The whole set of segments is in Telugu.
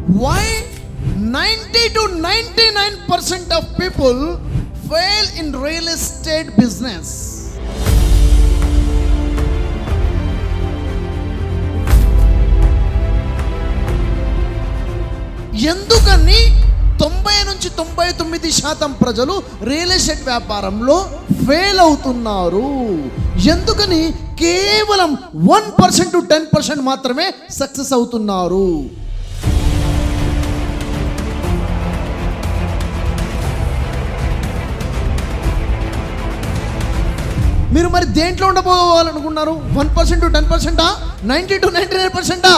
why ninety two ninety nine percent of people fail in real estate business ఎందుకని తొంభై నుంచి తొంభై తొమ్మిది శాతం ప్రజలు రియల్ ఎస్టేట్ వ్యాపారంలో ఫెయిల్ అవుతున్నారు ఎందుకని కేవలం one percent to ten percent మాత్రమే సక్సెస్ అవుతున్నారు మీరు మరి దేంట్లో ఉండబోవాలనుకున్నారు వన్ పర్సెంట్ టు టెన్ పర్సెంటా నైంటీ టు నైంటీ నైన్ పర్సెంటా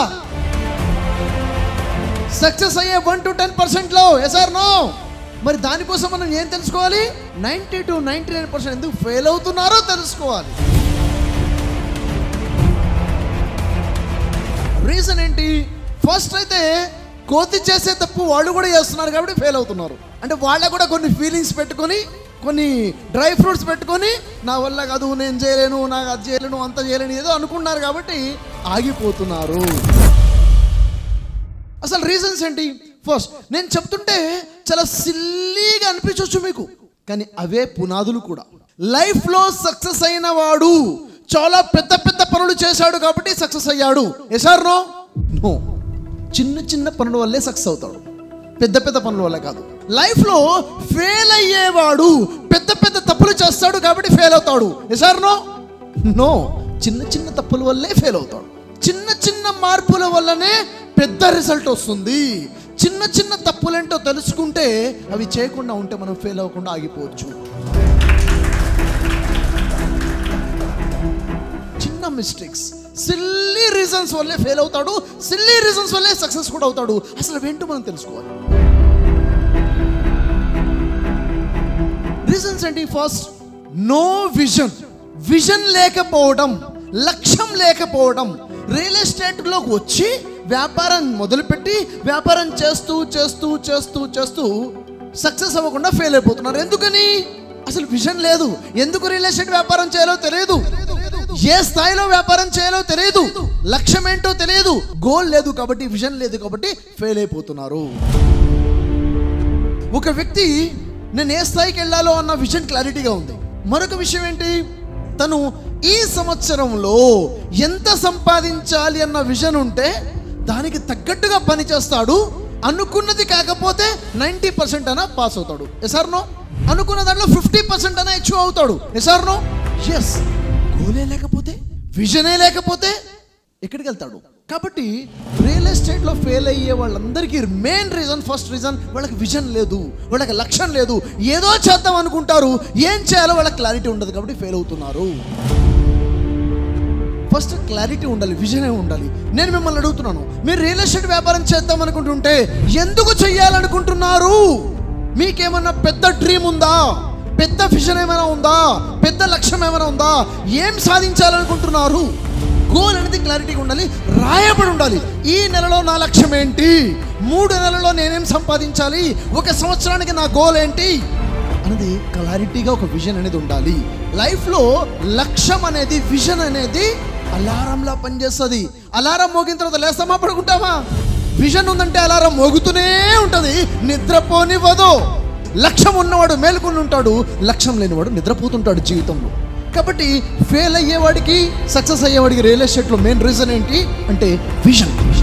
సక్సెస్ అయ్యే వన్ టు టెన్ పర్సెంట్లో ఎస్ఆర్ నో మరి దానికోసం మనం ఏం తెలుసుకోవాలి ninety two ninety nine percent ఎందుకు ఫెయిల్ అవుతున్నారో తెలుసుకోవాలి రీజన్ ఏంటి ఫస్ట్ అయితే కోతి చేసే తప్పు వాళ్ళు కూడా చేస్తున్నారు కాబట్టి ఫెయిల్ అవుతున్నారు అంటే వాళ్ళ కూడా కొన్ని ఫీలింగ్స్ పెట్టుకొని కొన్ని డ్రై ఫ్రూట్స్ పెట్టుకొని నా వల్ల కాదు నేను చేయలేను నాకు అది చేయలేను అంత చేయలేను ఏదో అనుకున్నారు కాబట్టి ఆగిపోతున్నారు అసలు రీజన్స్ ఏంటి ఫస్ట్ నేను చెప్తుంటే చాలా సిల్లీగా అనిపించవచ్చు మీకు కానీ అవే పునాదులు కూడా లైఫ్లో సక్సెస్ అయిన వాడు చాలా పెద్ద పెద్ద పనులు చేశాడు కాబట్టి సక్సెస్ అయ్యాడు ఎసార్ నో నో చిన్న చిన్న పనుల వల్లే సక్సెస్ అవుతాడు పెద్ద పెద్ద పనుల వల్ల కాదు లైఫ్లో ఫెయిల్ అయ్యేవాడు పెద్ద పెద్ద తప్పులు చేస్తాడు కాబట్టి ఫెయిల్ అవుతాడు ఎసార్ నో నో చిన్న చిన్న తప్పుల వల్లే ఫెయిల్ అవుతాడు చిన్న చిన్న మార్పుల వల్లనే పెద్ద రిజల్ట్ వస్తుంది చిన్న చిన్న తప్పులేంటో తెలుసుకుంటే అవి చేయకుండా ఉంటే మనం ఫెయిల్ అవ్వకుండా ఆగిపోవచ్చు చిన్న మిస్టేక్స్ సిల్లీ రీజన్స్ వల్లే ఫెయిల్ అవుతాడు సిల్లీ రీజన్స్ వల్లే సక్సెస్ కూడా అవుతాడు అసలు ఏంటో మనం తెలుసుకోవాలి రీజన్స్ ఏంటి ఫస్ట్ నో విజన్ విజన్ లేకపోవడం లక్ష్యం లేకపోవడం రియల్ ఎస్టేట్లోకి వచ్చి వ్యాపారం మొదలుపెట్టి వ్యాపారం చేస్తూ చేస్తూ చేస్తూ చేస్తూ సక్సెస్ అవ్వకుండా ఫెయిల్ అయిపోతున్నారు ఎందుకని అసలు విజన్ లేదు ఎందుకు రియల్ ఎస్టేట్ వ్యాపారం చేయాలో తెలియదు ఏ స్థాయిలో వ్యాపారం చేయాలో తెలియదు లక్ష్యం ఏంటో తెలియదు గోల్ లేదు కాబట్టి విజన్ లేదు కాబట్టి ఫెయిల్ అయిపోతున్నారు ఒక వ్యక్తి నేను ఏ స్థాయికి వెళ్ళాలో అన్న విజన్ క్లారిటీగా ఉంది మరొక విషయం ఏంటి తను ఈ సంవత్సరంలో ఎంత సంపాదించాలి అన్న విజన్ ఉంటే దానికి తగ్గట్టుగా పని చేస్తాడు అనుకున్నది కాకపోతే నైంటీ పర్సెంట్ అయినా పాస్ అవుతాడు ఎసార్ నో అనుకున్న దాంట్లో ఫిఫ్టీ పర్సెంట్ అయినా అచీవ్ అవుతాడు ఎసార్ నో ఎస్ గోలే లేకపోతే విజనే లేకపోతే ఎక్కడికి వెళ్తాడు కాబట్టి రియల్ ఎస్టేట్లో ఫెయిల్ అయ్యే వాళ్ళందరికీ మెయిన్ రీజన్ ఫస్ట్ రీజన్ వాళ్ళకి విజన్ లేదు వాళ్ళకి లక్ష్యం లేదు ఏదో చేద్దాం అనుకుంటారు ఏం చేయాలో వాళ్ళకి క్లారిటీ ఉండదు కాబట్టి ఫెయిల్ అవుతున్నారు ఫస్ట్ క్లారిటీ ఉండాలి విజనే ఉండాలి నేను మిమ్మల్ని అడుగుతున్నాను మీరు రియల్ ఎస్టేట్ వ్యాపారం చేద్దాం అనుకుంటుంటే ఎందుకు చెయ్యాలనుకుంటున్నారు మీకేమన్నా పెద్ద డ్రీమ్ ఉందా పెద్ద విజన్ ఏమైనా ఉందా పెద్ద లక్ష్యం ఏమైనా ఉందా ఏం సాధించాలనుకుంటున్నారు గోల్ అనేది క్లారిటీగా ఉండాలి రాయబడి ఉండాలి ఈ నెలలో నా లక్ష్యం ఏంటి మూడు నెలల్లో నేనేం సంపాదించాలి ఒక సంవత్సరానికి నా గోల్ ఏంటి అనేది క్లారిటీగా ఒక విజన్ అనేది ఉండాలి లైఫ్లో లక్ష్యం అనేది విజన్ అనేది అలారంలా పనిచేస్తుంది అలారం మోగిన తర్వాత లేస్తామా పడుకుంటామా విజన్ ఉందంటే అలారం మోగుతూనే ఉంటుంది నిద్రపోనివ్వదు లక్ష్యం ఉన్నవాడు మేలుకొని ఉంటాడు లక్ష్యం లేనివాడు నిద్రపోతుంటాడు జీవితంలో కాబట్టి ఫెయిల్ అయ్యేవాడికి సక్సెస్ అయ్యేవాడికి రియల్ ఎస్టేట్లో మెయిన్ రీజన్ ఏంటి అంటే విజన్